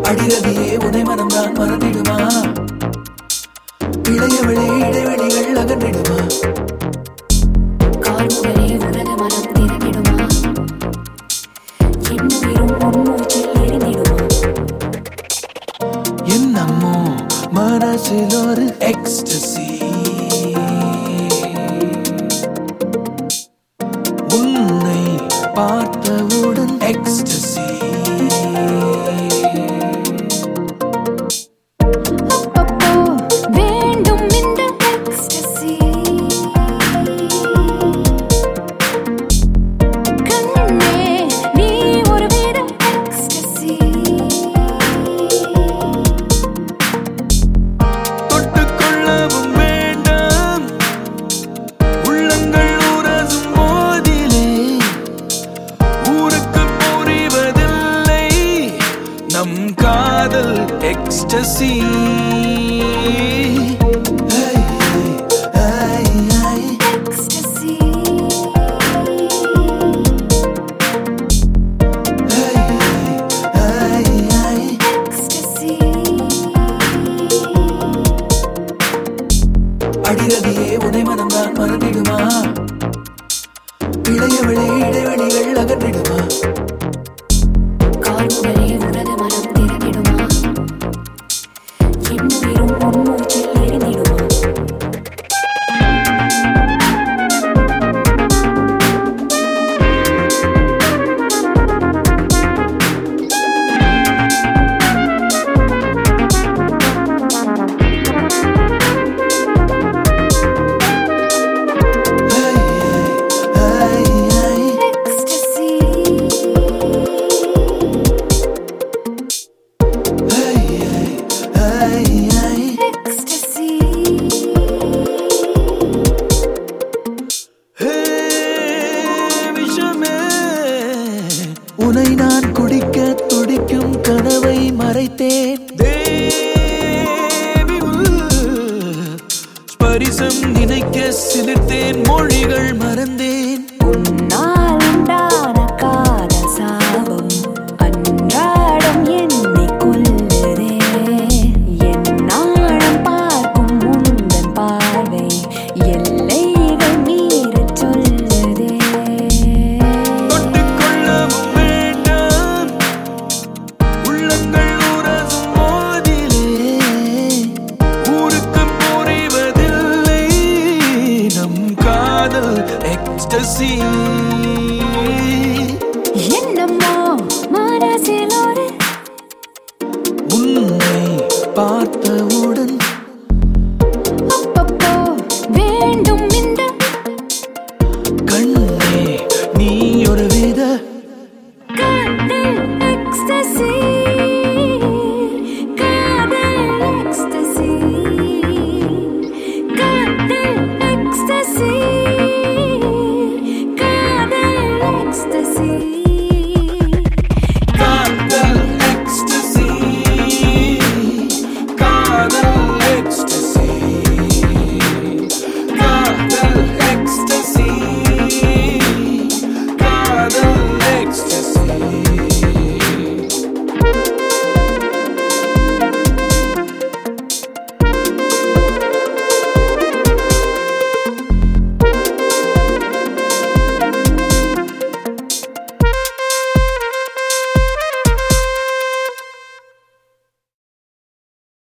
அடிரதியே உனை மனம்தான் மறந்திடுமா இளையவளே இடைவெளிகள் அகன்றிடுமா கால்முகலே உனது மனம் திறந்திடுமா என்னுயிரும் உன்மூச்சில் எரிந்திடுமா என்னம்மோ மனசில் ஒரு எக்ஸ்டசி உன்னை பார்த்தவுடன் எக்ஸ்டசி அப்பப்போ வேண்டும் இந்த ecstasy. கண்ணே நீ ஒரு வித ecstasy. தொட்டுக்கொள்ளவும் வேண்டாம் உள்ளங்கள் உரசும் போதிலே ஊருக்கு புரிவதில்லை நம் காதல் எக்ஸ்டசி ecstasy. ecstasy. அடிரதியே உனை மனம்தான் மறந்திடுமா இளையவளே இடைவெளிகள் அகன்றிடுமா கால்முகலே உனது மனம் திறந்திடுமா என்னுயிரும் உன்மூச்சில் எரிந்திடுமா ecstasy. ecstasy. ஹே, விஷமே. உனை நான் குடிக்க துடிக்கும் கனவை மறைத்தேன் தேவி உள் ஸ்பரிசம் நினைக்க சிலிர்த்தேன் மொழிகள் மறந்தேன் உன்னால் உண்டான காதல் சாபம் அன்றாடம் என்னை கொல்லுதே என்னாடம் பார்க்கும் உந்தன் பார்வை எல்லைகள் மீறச் சொல்லுதே தொட்டுக்கொள்ளவும் வேண்டாம் உள்ளங்கள் உரசும் போதிலே ஊருக்கு புரிவதில்லை நம் காதல் எக்ஸ்டசி என்னமோ மனசில் ஒரு உன்னை பார்த்த